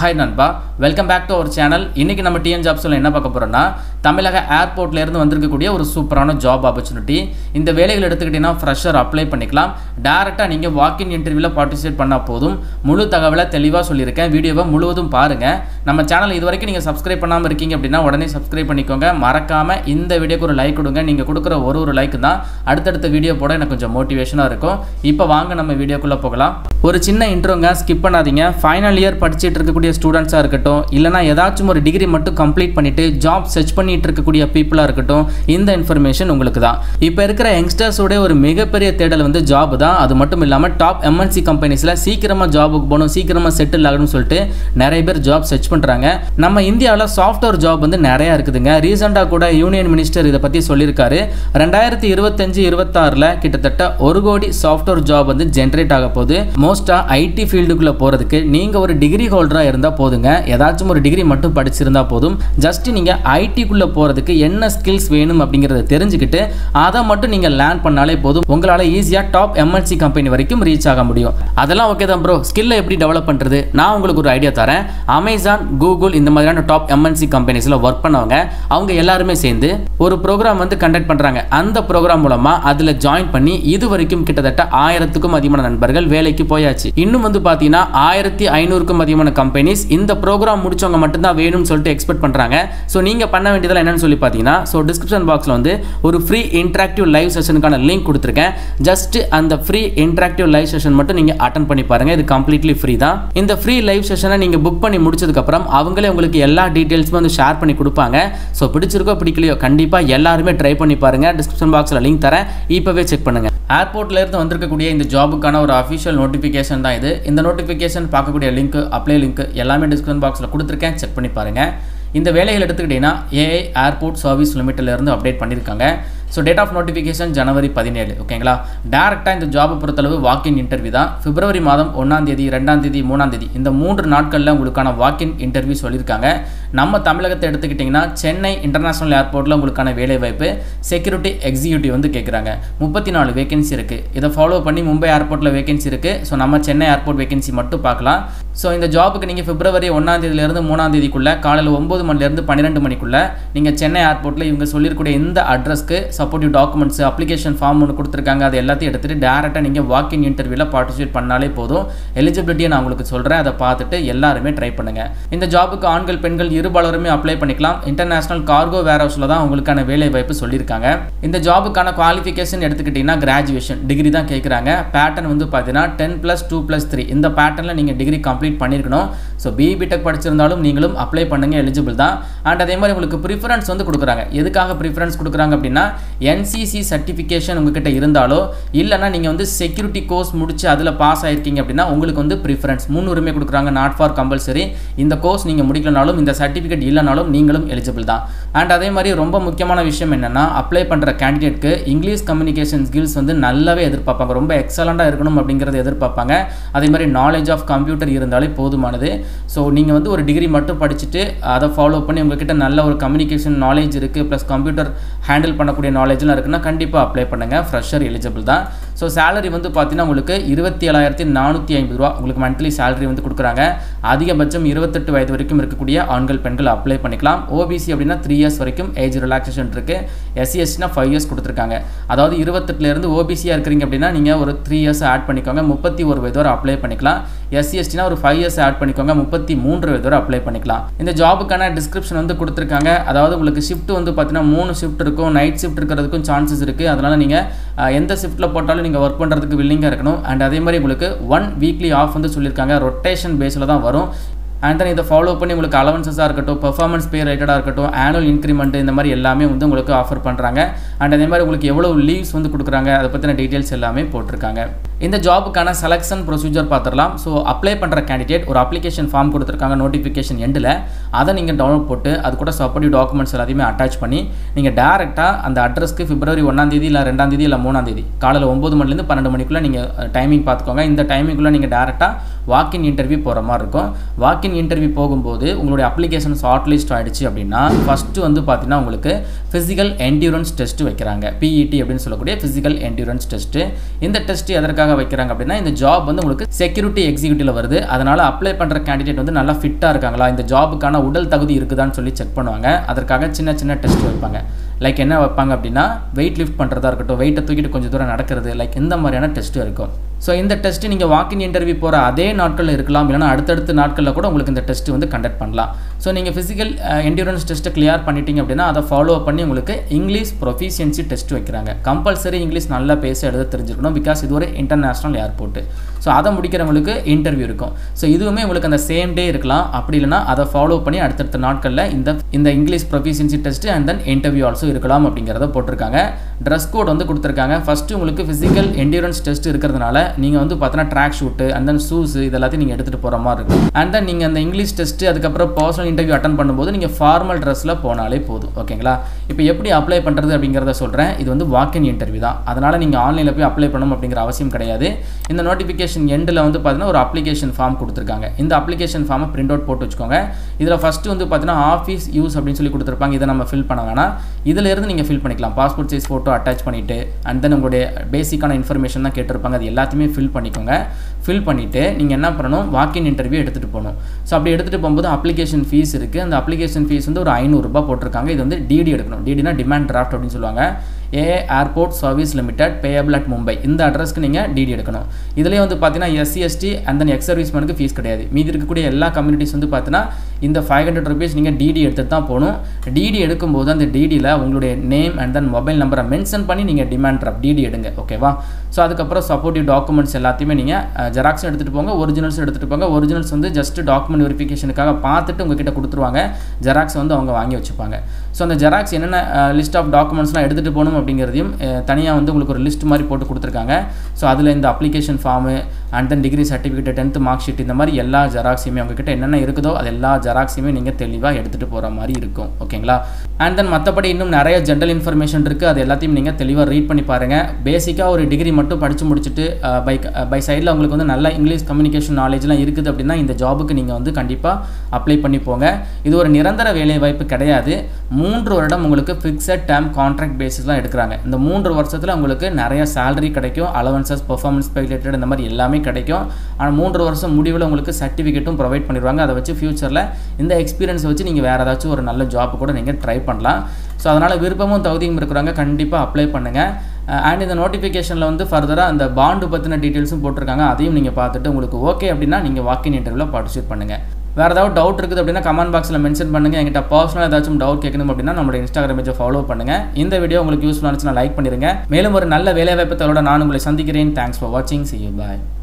hi நண்பா welcome back to our channel இன்னைக்கு நம்ம டிஎன் ஜாப்ஸில் என்ன பார்க்க போகிறோம்னா தமிழக ஏர்போர்ட்ல இருந்து வந்திருக்கக்கூடிய ஒரு சூப்பரான ஜாப் ஆப்பர்ச்சுனிட்டி இந்த வேலைகள் எடுத்துக்கிட்டிங்கன்னா ஃப்ரெஷர் அப்ளை பண்ணிக்கலாம் டேரெக்டாக நீங்கள் வாக்கின் இன்டர்வியூவில் பார்ட்டிசிபேட் பண்ணால் போதும் முழு தகவலை தெளிவாக சொல்லியிருக்கேன் வீடியோவை முழுவதும் பாருங்கள் நம்ம சேனல் இது வரைக்கும் நீங்கள் சப்ஸ்கிரைப் பண்ணாமல் இருக்கீங்க அப்படின்னா உடனே சப்ஸ்கிரைப் பண்ணிக்கோங்க மறக்காமல் இந்த வீடியோக்கு ஒரு லைக் கொடுங்க நீங்கள் கொடுக்குற ஒரு ஒரு லைக் தான் அடுத்தடுத்த வீடியோ போட எனக்கு கொஞ்சம் மோட்டிவேஷனாக இருக்கும் இப்போ வாங்க நம்ம வீடியோக்குள்ளே போகலாம் ஒரு சின்ன இன்ட்ரோங்க ஸ்கிப் பண்ணாதீங்க ஃபைனல் இயர் படிச்சுட்டு இருக்கக்கூடிய ஸ்டூடெண்ட்ஸாக இருக்கட்டும் இல்லைனா ஏதாச்சும் ஒரு டிகிரி மட்டும் கம்ப்ளீட் பண்ணிட்டு ஜாப் சர்ச் பண்ணிட்டு இருக்கக்கூடிய பீப்புளாக இருக்கட்டும் இந்த இன்ஃபர்மேஷன் உங்களுக்கு தான் இப்போ இருக்கிற யங்ஸ்டர்ஸோட ஒரு மிகப்பெரிய தேடல் வந்து ஜாப் தான் அது மட்டும் இல்லாமல் டாப் எம்என்சி கம்பெனிஸில் சீக்கிரமாக ஜாபுக்கு போகணும் சீக்கிரமாக செட்டில் ஆகணும்னு சொல்லிட்டு நிறைய பேர் ஜாப் சர்ச் பண்ணுறாங்க நம்ம இந்தியாவில் சாஃப்ட்வேர் ஜாப் வந்து நிறையா இருக்குதுங்க ரீசெண்டாக கூட யூனியன் மினிஸ்டர் இதை பற்றி சொல்லியிருக்காரு ரெண்டாயிரத்தி இருபத்தஞ்சு இருபத்தாறில் கிட்டத்தட்ட ஒரு கோடி சாஃப்ட்வேர் ஜாப் வந்து ஜென்ரேட் ஆக போகுது மோஸ்ட்டாக ஐடி ஃபீல்டுக்குள்ளே போகிறதுக்கு நீங்கள் ஒரு டிகிரி ஹோல்டராக இருந்தால் போதுங்க ஏதாச்சும் ஒரு டிகிரி மட்டும் படிச்சிருந்தா போதும் ஜஸ்ட் நீங்கள் ஐடிக்குள்ளே போகிறதுக்கு என்ன ஸ்கில்ஸ் வேணும் அப்படிங்கிறத தெரிஞ்சுக்கிட்டு அதை மட்டும் நீங்கள் லேர்ன் பண்ணாலே போதும் உங்களால் ஈஸியாக டாப் எம்என்சி கம்பெனி வரைக்கும் ரீச் ஆக முடியும் அதெல்லாம் ஓகே தான் ப்ரோ ஸ்கில்லை எப்படி டெவலப் பண்ணுறது நான் உங்களுக்கு ஒரு ஐடியா தரேன் அமேசான் கூகுள் இந்த மாதிரியான டாப் எம்என்சி கம்பெனிஸில் ஒர்க் பண்ணவங்க அவங்க எல்லாருமே சேர்ந்து ஒரு ப்ரோக்ராம் வந்து கண்டக்ட் பண்ணுறாங்க அந்த ப்ரோக்ராம் மூலமாக அதில் ஜாயின் பண்ணி இது வரைக்கும் கிட்டத்தட்ட ஆயிரத்துக்கும் அதிகமான நண்பர்கள் வேலைக்கு போயாச்சு இன்னும் வந்து பார்த்தீங்கன்னா ஆயிரத்தி ஐநூறுக்கும் அதிகமான கம்பெனிஸ் இந்த ப்ரோக்ராம் முடிச்சவங்க மட்டும்தான் வேணும்னு சொல்லிட்டு எக்ஸ்பெக்ட் பண்ணுறாங்க ஸோ நீங்கள் பண்ண வேண்டியதெல்லாம் என்னன்னு சொல்லி பார்த்தீங்கன்னா ஸோ டிஸ்கிரிப்ஷன் பாக்ஸில் வந்து ஒரு ஃப்ரீ இன்ட்ராக்டிவ் லைவ் செஷனுக்கான லிங்க் கொடுத்துருக்கேன் ஜஸ்ட் அந்த ஃப்ரீ இன்ட்ராக்டிவ் லைவ் செஷன் மட்டும் நீங்கள் அட்டன் பண்ணி பாருங்கள் இது கம்ப்ளீட்லி ஃப்ரீ தான் இந்த ஃப்ரீ லைவ் செஷனை நீங்கள் புக் பண்ணி முடிச்சதுக்கப்புறம் அவங்களே உங்களுக்கு எல்லா டீட்டெயில்ஸுமே வந்து ஷேர் பண்ணி கொடுப்பாங்க ஸோ பிடிச்சிருக்கோ பிடிக்கலையோ கண்டிப்பாக எல்லாருமே ட்ரை பண்ணி பாருங்கள் டிஸ்கிரிப்ஷன் பாக்ஸில் லிங்க் தரேன் இப்போவே செக் பண்ணுங்கள் ஏர்போர்ட்ல இருந்து வந்திருக்கக்கூடிய இந்த ஜாபுக்கான ஒரு அஃபிஷியல் நோட்டிஃபிகேஷன் தான் இது இந்த நோட்டிஃபிகேஷன் பார்க்கக்கூடிய லிங்க் அப்ளை லிங்க் எல்லாமே டிஸ்கிரிப்ஷன் பாக்ஸில் கொடுத்துருக்கேன் செக் பண்ணி பாருங்கள் இந்த வேலைகள் எடுத்துக்கிட்டிங்கன்னா ஏஐ ஏர்போர்ட் சர்வீஸ் லிமிட்டிலேருந்து அப்டேட் பண்ணியிருக்காங்க ஸோ டேட் ஆஃப் நோட்டிஃபிகேஷன் ஜனவரி பதினேழு ஓகேங்களா டேரெக்டாக இந்த ஜாபை பொறுத்தளவு வாக்கின் இன்டர்வியூ தான் பிப்ரவரி மாதம் ஒன்றாம் தேதி ரெண்டாம் தேதி மூணாம் தேதி இந்த மூன்று நாட்களில் உங்களுக்கான வாக்கின் இன்டர்வியூ சொல்லியிருக்காங்க நம்ம தமிழகத்தை எடுத்துக்கிட்டிங்கன்னா சென்னை இன்டர்நேஷனல் ஏர்போர்ட்டில் உங்களுக்கான வேலைவாய்ப்பு செக்யூரிட்டி எக்ஸிக்யூட்டிவ் வந்து கேட்குறாங்க முப்பத்தி நாலு வேகன்சி இருக்குது இதை ஃபாலோ பண்ணி மும்பை ஏர்போர்ட்டில் வேகன்சி இருக்குது ஸோ நம்ம சென்னை ஏர்போர்ட் வேகன்சி மட்டும் பார்க்கலாம் ஸோ இந்த ஜாபுக்கு நீங்கள் பிப்ரவரி ஒன்றாம் தேதியிலேருந்து மூணாம் தேதிக்குள்ளே காலையில் ஒம்பது மணிலேருந்து பன்னிரெண்டு மணிக்குள்ளே நீங்கள் சென்னை ஏர்போர்ட்டில் இவங்க சொல்லியிருக்கூடிய இந்த அட்ரஸ்க்கு சப்போர்ட்டிவ் டாக்குமெண்ட்ஸ் அப்ளிகேஷன் ஃபார்ம் ஒன்று கொடுத்துருக்காங்க அது எல்லாத்தையும் எடுத்துகிட்டு டேரெக்டாக நீங்கள் வாக்கின் இன்டர்வியூவில் பார்ட்டிசிபேட் பண்ணாலே போதும் எலிஜிபிலிட்டியை நான் உங்களுக்கு சொல்கிறேன் அதை பார்த்துட்டு எல்லாருமே ட்ரை பண்ணுங்கள் இந்த ஜாபுக்கு ஆண்கள் பெண்கள் இருபாலருமே அப்ளை பண்ணிக்கலாம் இன்டர்நேஷனல் கார்கோ வேர் ஹவுஸில் தான் உங்களுக்கான வேலை வாய்ப்பு சொல்லியிருக்காங்க இந்த ஜாபுக்கான குவாலிஃபிகேஷன் எடுத்துக்கிட்டிங்கன்னா கிராஜுவேஷன் டிகிரி தான் கேட்குறாங்க பேட்டர்ன் வந்து பார்த்தீங்கன்னா ten plus two plus three இந்த பேட்டர்னில் நீங்கள் டிகிரி கம்ப்ளீட் பண்ணியிருக்கணும் ஸோ பிஇ பிடெக் படிச்சிருந்தாலும் நீங்களும் அப்ளை பண்ணுங்கள் எலிஜிபிள் தான் அண்ட் அதே மாதிரி உங்களுக்கு ப்ரிஃபரன்ஸ் வந்து கொடுக்குறாங்க எதுக்காக ப்ரிஃபரன்ஸ் கொடுக்குறாங்க அப்படின்னா என்சிசி சர்டிஃபிகேஷன் உங்ககிட்ட இருந்தாலோ இல்லைனா நீங்கள் வந்து செக்யூரிட்டி கோர்ஸ் முடிச்சு அதில் பாஸ் ஆயிருக்கீங்க அப்படின்னா உங்களுக்கு வந்து ப்ரிஃபரன்ஸ் முன்னுரிமை கொடுக்குறாங்க நாட் ஃபார் கம்பல்சரி இந்த கோர்ஸ் நீங்கள் முடிக்கலனாலும் இந்த சர்டிஃபிகேட் இல்லைனாலும் நீங்களும் எலிஜிபிள் தான் அண்ட் அதே மாதிரி ரொம்ப முக்கியமான விஷயம் என்னென்னா அப்ளை பண்ணுற கேண்டிடேட்க்கு இங்கிலீஷ் கம்யூனிகேஷன் ஸ்கில்ஸ் வந்து நல்லாவே எதிர்பார்ப்பாங்க ரொம்ப எக்ஸலண்ட்டாக இருக்கணும் அப்படிங்கிறத எதிர்பார்ப்பாங்க அதே மாதிரி நாலேஜ் ஆஃப் கம்ப்யூட்டர் இருந்தாலே போதுமானது ஸோ நீங்கள் வந்து ஒரு டிகிரி மட்டும் படிச்சுட்டு அதை ஃபாலோ பண்ணி உங்ககிட்ட நல்ல ஒரு கம்யூனிகேஷன் நாலேஜ் இருக்குது ப்ளஸ் கம்ப்யூட்டர் ஹேண்டில் பண்ணக்கூடிய நாலேஜ்லாம் இருக்குன்னா கண்டிப்பாக அப்ளை பண்ணுங்கள் ஃப்ரெஷர் எலிஜிபிள் தான் ஸோ சேலரி வந்து பார்த்தீங்கன்னா உங்களுக்கு இருபத்தி ஏழாயிரத்தி நானூற்றி ஐம்பது ரூபா உங்களுக்கு மந்த்லி சேலரி வந்து கொடுக்குறாங்க அதிகபட்சம் இருபத்தெட்டு வயது வரைக்கும் இருக்கக்கூடிய ஆண்கள் பெண்கள் அப்ளை பண்ணிக்கலாம் ஓபிசி அப்படின்னா த்ரீ இயர்ஸ் வரைக்கும் ஏஜ் ரிலாக்ஸேஷன் இருக்குது எஸ்சிஎஸ்டினா ஃபைவ் இயர்ஸ் கொடுத்துருக்காங்க அதாவது இருபத்தெட்டுலேருந்து ஓபிசியாக இருக்கிறீங்க அப்படின்னா நீங்கள் ஒரு த்ரீ இயர்ஸ் ஆட் பண்ணிக்கோங்க முப்பத்தி ஒரு வயது வரை அப்ளை பண்ணிக்கலாம் எஸ்சிஎஸ்டினா ஒரு ஃபைவ் இயர்ஸ் ஆட் பண்ணிக்கோங்க முப்பத்தி மூன்று வயது வரை அப்ளை பண்ணிக்கலாம் இந்த ஜாபுக்கான டிஸ்கிரிப்ஷன் வந்து கொடுத்துருக்காங்க அதாவது உங்களுக்கு ஷிஃப்ட் வந்து பார்த்தீங்கன்னா மூணு ஷிஃப்ட் இருக்கும் நைட் ஷிஃப்ட் இருக்கிறதுக்கும் சான்சஸ் இருக்குது அதனால் நீங்கள் எந்த ஷிஃப்ட்டில் போட்டாலும் நீங்கள் ஒர்க் பண்ணுறதுக்கு வில்லிங்காக இருக்கணும் அண்ட் அதே மாதிரி உங்களுக்கு ஒன் வீக்லி ஆஃப் வந்து சொல்லியிருக்காங்க ரொட்டேஷன் பேஸில் தான் வரும் அண்ட் தென் இதை ஃபாலோ பண்ணி உங்களுக்கு அலவன்சஸாக இருக்கட்டும் பெர்ஃபார்மன்ஸ் பே ரைட்டடாக இருக்கட்டும் ஆனுவல் இன்க்ரிமெண்ட் இந்த மாதிரி எல்லாமே வந்து உங்களுக்கு ஆஃபர் பண்ணுறாங்க அண்ட் அதே மாதிரி உங்களுக்கு எவ்வளோ லீவ்ஸ் வந்து கொடுக்குறாங்க அதை பற்றின டீட்டெயில்ஸ் எல்லாமே போட்டிருக்காங்க இந்த ஜாபுக்கான செலெக்ஷன் ப்ரொசீஜர் பார்த்துடலாம் ஸோ அப்ளை பண்ணுற கேண்டிடேட் ஒரு அப்ளிகேஷன் ஃபார்ம் கொடுத்துருக்காங்க நோட்டிஃபிகேஷன் எண்டில் அதை நீங்கள் டவுன்லோட் போட்டு அது கூட சப்போர்ட்டிவ் டாக்குமெண்ட்ஸ் எல்லாத்தையுமே அட்டாச் பண்ணி நீங்கள் டேரெக்டாக அந்த அட்ரஸ்க்கு பிப்ரவரி ஒன்றாம் தேதி இல்லை ரெண்டாம் தேதி இல்லை மூணாம் தேதி காலையில் ஒம்பது மணிலேருந்து பன்னெண்டு மணிக்குள்ளே நீங்கள் டைமிங் பார்த்துக்கோங்க இந்த டைமிங்குள்ளே நீங்கள் டேரெக்டாக வாக்கின் இன்டர்வியூ போகிற மாதிரி இருக்கும் வாக்கின் இன்டர்வியூ போகும்போது உங்களுடைய அப்ளிகேஷன் ஷார்ட் லிஸ்ட் ஆகிடுச்சு அப்படின்னா ஃபஸ்ட்டு வந்து பார்த்தீங்கன்னா உங்களுக்கு ஃபிசிக்கல் என்டியூரன்ஸ் டெஸ்ட் வைக்கிறாங்க பிஇடி அப்படின்னு சொல்லக்கூடிய ஃபிசிக்கல் என்டியூரன்ஸ் டெஸ்ட்டு இந்த டெஸ்ட் எதற்காக எதுக்காக வைக்கிறாங்க அப்படின்னா இந்த ஜாப் வந்து உங்களுக்கு செக்யூரிட்டி எக்ஸிக்யூட்டிவ்ல வருது அதனால அப்ளை பண்ணுற கேண்டிடேட் வந்து நல்லா ஃபிட்டாக இருக்காங்களா இந்த ஜாபுக்கான உடல் தகுதி இருக்குதான்னு சொல்லி செக் பண்ணுவாங்க அதற்காக சின்ன சின்ன டெஸ்ட் வைப்பாங்க லைக் என்ன வைப்பாங்க அப்படின்னா வெயிட் லிஃப்ட் பண்ணுறதா இருக்கட்டும் வெயிட்டை தூக்கிட்டு கொஞ்சம் தூரம் நடக்கிறது லைக் இந்த மாதிரியான டெஸ்ட் இருக்கும் ஸோ இந்த டெஸ்ட்டு நீங்கள் வாக்கின் இன்டர்வியூ போகிற அதே நாட்களில் இருக்கலாம் இல்லைனா அடுத்தடுத்த நாட்களில் கூட உங்களுக்கு இந்த டெஸ்ட் வந்து கண்டக்ட் பண்ணலாம் ஸோ நீங்கள் ஃபிசிக்கல் என்டூரன்ஸ் டெஸ்ட்டை கிளியர் பண்ணிட்டீங்க அப்படின்னா அதை ஃபாலோ பண்ணி உங்களுக்கு இங்கிலீஷ் ப்ரொஃபிஷியன்சி டெஸ்ட் வைக்கிறாங்க கம்பல்சரி இங்கிலீஷ் நல்லா பேச எழுத தெரிஞ்சிருக்கணும் பிகாஸ் இது ஒரு இன்டர்நேஷ்னல் ஏர்போர்ட்டு ஸோ அதை முடிக்கிறவங்களுக்கு இன்டர்வியூ இருக்கும் ஸோ இதுவுமே உங்களுக்கு அந்த சேம் டே இருக்கலாம் அப்படி இல்லைனா அதை ஃபாலோ பண்ணி அடுத்தடுத்த நாட்களில் இந்த இந்த English proficiency test and then interview also இருக்கலாம் அப்படிங்கிறத போட்டிருக்காங்க ட்ரெஸ் கோட் வந்து கொடுத்துருக்காங்க ஃபஸ்ட்டு உங்களுக்கு ஃபிசிக்கல் என்டூரன்ஸ் டெஸ்ட் இருக்கிறதுனால நீங்கள் வந்து பார்த்தீங்கன்னா tracksuit and then shoes இது எல்லாத்தையும் நீங்கள் எடுத்துகிட்டு போகிற மாதிரி இருக்கும் அண்ட் தென் நீங்கள் அந்த இங்கிலீஷ் டெஸ்ட்டு அதுக்கப்புறம் பர்சனல் இன்டர்வியூ அட்டன் பண்ணும்போது நீங்கள் ஃபார்மல் ட்ரெஸ்ஸில் போனாலே போதும் ஓகேங்களா இப்போ எப்படி அப்ளை பண்ணுறது அப்படிங்கிறத சொல்கிறேன் இது வந்து வாக்கின் இன்டர்வியூ தான் அதனால் நீங்கள் ஆன்லைனில் போய் அப்ளை பண்ணணும் அப்படிங்கிற அவசியம் கிடையாது இந்த நோட்டிஃபிகேஷன் எண்டில் வந்து பார்த்தீங்கன்னா ஒரு அப்ளிகேஷன் ஃபார்ம் கொடுத்துருக்காங்க இந்த அப்ளிகேஷன் ஃபார்மை பிரிண்ட் அவுட் போட்டு வச்சுக்கோங்க இதில் ஃபஸ்ட்டு வந்து பார்த்தீங்கன்னா ஆஃபீஸ் யூஸ் அப்படின்னு சொல்லி கொடுத்துருப்பாங்க இதை நம்ம ஃபில் பண்ண வேணாம் இதில் இருந்து நீங்கள் ஃபில் பண்ணிக்கலாம் பாஸ்போர்ட் சைஸ் ஃபோட்டோ அட்டாச் பண்ணிவிட்டு அண்ட் தென் உங்களுடைய பேசிக்கான இன்ஃபர்மேஷன் தான் கேட்டிருப்பாங்க அது எல்லாத்தையுமே ஃபில் பண்ணிக்கோங்க ஃபில் பண்ணிவிட்டு நீங்கள் என்ன பண்ணணும் வாக்கின் இன்டர்வியூ எடுத்துகிட்டு போகணும் ஸோ அப்படி எடுத்துகிட்டு போகும்போது அப்ளிகேஷன் ஃபீஸ் இருக்குது அந்த அப்ளிகேஷன் ஃபீஸ் வந்து ஒரு ஐநூறுரூபா போட்டிருக்காங்க இது வந்து டிடி எடுக்கணும் டிடினா டிமாண்ட் டிராஃப்ட் அப்படின்னு சொல்லுவாங்க AA airport service limited payable at Mumbai இந்த அட்ரஸ்க்கு நீங்கள் டிடி எடுக்கணும் இதுலேயே வந்து பார்த்தீங்கன்னா SC ST and then ex சர்வீஸ்மேனுக்கு ஃபீஸ் கிடையாது மீதி இருக்கக்கூடிய எல்லா கம்யூனிட்டிஸ் வந்து பார்த்தீங்கன்னா இந்த ஃபைவ் ஹண்ட்ரட் ருபீஸ் நீங்கள் டிடி எடுத்துகிட்டு தான் போகணும் டிடி எடுக்கும்போது அந்த டிடியில் உங்களுடைய நேம் அண்ட் தென் மொபைல் நம்பரை மென்ஷன் பண்ணி நீங்கள் டிமாண்ட் ட்ராப் டிடி எடுங்க ஓகேவா ஸோ அதுக்கப்புறம் சப்போர்ட்டிவ் டாக்குமெண்ட்ஸ் எல்லாத்தையுமே நீங்கள் ஜெராக்ஸும் எடுத்துகிட்டு போங்க ஒரிஜினல்ஸ் எடுத்துகிட்டு போங்க ஒரிஜினல்ஸ் வந்து ஜஸ்ட் டாக்குமெண்ட் வெரிஃபிகேஷனுக்காக பார்த்துட்டு உங்ககிட்ட கொடுத்துருவாங்க ஜெராக்ஸ் வந்து அவங்க வாங்கி வச்சுப்பாங்க ஸோ அந்த ஜெராக்ஸ் என்னென்ன லிஸ்ட் ஆஃப் டாக்குமெண்ட்ஸ்லாம் எடுத்துகிட்டு போகணும் அப்படிங்கிறதையும் தனியாக வந்து உங்களுக்கு ஒரு லிஸ்ட் மாதிரி போட்டு கொடுத்துருக்காங்க ஸோ அதில் இந்த application form and then degree certificate tenth mark sheet இந்த மாதிரி எல்லா ஜெராக்ஸையுமே உங்ககிட்ட என்னென்ன இருக்குதோ அது எல்லா ஜெராக்ஸையுமே நீங்கள் தெளிவாக எடுத்துகிட்டு போகிற மாதிரி இருக்கும் ஓகேங்களா அண்ட் தென் மற்றபடி இன்னும் நிறைய ஜென்ரல் இன்ஃபர்மேஷன் இருக்குது அது எல்லாத்தையும் நீங்கள் தெளிவாக ரீட் பண்ணி பாருங்கள் பேசிக்காக ஒரு டிகிரி மட்டும் படித்து முடிச்சுட்டு பை பை சைடில் உங்களுக்கு வந்து நல்ல இங்கிலீஷ் கம்யூனிகேஷன் நாலேஜ்லாம் இருக்குது அப்படின்னா இந்த ஜாபுக்கு நீங்கள் வந்து கண்டிப்பாக அப்ளை பண்ணி போங்க இது ஒரு நிரந்தர வேலை வாய்ப்பு கிடையாது மூன்று வருடம் உங்களுக்கு ஃபிக்ஸட் டேம் கான்ட்ராக்ட் பேசிஸ்லாம் எடுக்கிறாங்க இந்த மூன்று வருஷத்தில் உங்களுக்கு நிறைய சேலரி கிடைக்கும் அலவன்சஸ் பர்ஃபார்மன்ஸ் ரிலேட்டட் இந்த மாதிரி எல்லாமே கிடைக்கும் ஆனால் மூன்று வருஷம் முடிவில் உங்களுக்கு சர்டிஃபிகேட்டும் ப்ரொவைட் பண்ணிடுவாங்க அதை வச்சு ஃபியூச்சரில் இந்த எக்ஸ்பீரியன்ஸ் வச்சு நீங்கள் வேறு ஏதாச்சும் ஒரு நல்ல ஜாப் கூட நீங்கள் ட்ரை பண்ணலாம் ஸோ அதனால் விருப்பமும் தகுதியும் இருக்கிறவங்க கண்டிப்பாக அப்ளை பண்ணுங்கள் அண்ட் இந்த நோட்டிஃபிகேஷனில் வந்து ஃபர்தராக அந்த பாண்டு பற்றின டீட்டெயில்ஸும் போட்டிருக்காங்க அதையும் நீங்கள் பார்த்துட்டு உங்களுக்கு ஓகே அப்படின்னா நீங்கள் வாக்கின் இன்டர்வியூவில் பார்ட்டிசிபேட் பண்ணுங்கள் வேறு ஏதாவது டவுட் இருக்குது அப்படின்னா கமெண்ட் பாக்ஸில் மென்ஷன் பண்ணுங்கள் எங்கிட்ட பர்சனல் ஏதாச்சும் டவுட் கேட்கணும் அப்படின்னா நம்மளோட இன்ஸ்டாகிராம் பேஜை ஃபாலோ பண்ணுங்கள் இந்த வீடியோ உங்களுக்கு யூஸ்ஃபுல்லாக இருந்துச்சுன்னா லைக் பண்ணிடுங்க மேலும் ஒரு நல்ல வேலைவாய்ப்பு தகவலோட நான் உங்களை சந்திக்கிறேன் தேங்க்ஸ் ஃபார் வாட்சிங் சி யூ பாய்